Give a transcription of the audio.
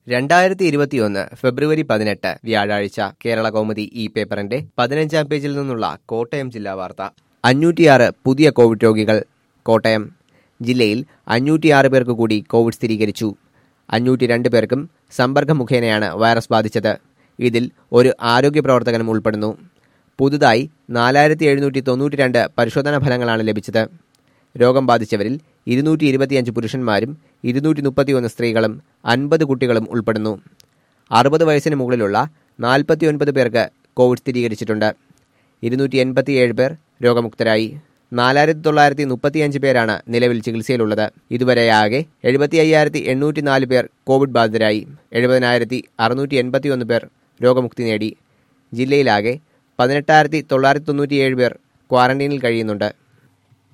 രണ്ടായിരത്തി ഇരുപത്തിയൊന്ന് ഫെബ്രുവരി പതിനെട്ട് വ്യാഴാഴ്ച കേരള കൗമുദി ഈ പേപ്പറിന്റെ പതിനഞ്ചാം പേജിൽ നിന്നുള്ള കോട്ടയം ജില്ലാ വാർത്ത അഞ്ഞൂറ്റിയാറ് പുതിയ കോവിഡ് രോഗികൾ കോട്ടയം ജില്ലയിൽ അഞ്ഞൂറ്റിയാറ് പേർക്ക് കൂടി കോവിഡ് സ്ഥിരീകരിച്ചു അഞ്ഞൂറ്റി രണ്ട് പേർക്കും സമ്പർക്കം മുഖേനയാണ് വൈറസ് ബാധിച്ചത് ഇതിൽ ഒരു ആരോഗ്യ പ്രവർത്തകനും ഉൾപ്പെടുന്നു പുതുതായി നാലായിരത്തി എഴുന്നൂറ്റി തൊണ്ണൂറ്റി രണ്ട് പരിശോധനാ ഫലങ്ങളാണ് ലഭിച്ചത് രോഗം ബാധിച്ചവരിൽ ഇരുന്നൂറ്റി ഇരുപത്തിയഞ്ച് പുരുഷന്മാരും ഇരുന്നൂറ്റി മുപ്പത്തിയൊന്ന് സ്ത്രീകളും അൻപത് കുട്ടികളും ഉൾപ്പെടുന്നു അറുപത് വയസ്സിന് മുകളിലുള്ള നാൽപ്പത്തിയൊൻപത് പേർക്ക് കോവിഡ് സ്ഥിരീകരിച്ചിട്ടുണ്ട് ഇരുന്നൂറ്റി എൺപത്തിയേഴ് പേർ രോഗമുക്തരായി നാലായിരത്തി തൊള്ളായിരത്തി മുപ്പത്തിയഞ്ച് പേരാണ് നിലവിൽ ചികിത്സയിലുള്ളത് ഇതുവരെയാകെ എഴുപത്തി അയ്യായിരത്തി എണ്ണൂറ്റി നാല് പേർ കോവിഡ് ബാധിതരായി എഴുപതിനായിരത്തി അറുന്നൂറ്റി എൺപത്തിയൊന്ന് പേർ രോഗമുക്തി നേടി ജില്ലയിലാകെ പതിനെട്ടായിരത്തി തൊള്ളായിരത്തി തൊണ്ണൂറ്റിയേഴ് പേർ ക്വാറന്റൈനിൽ കഴിയുന്നുണ്ട്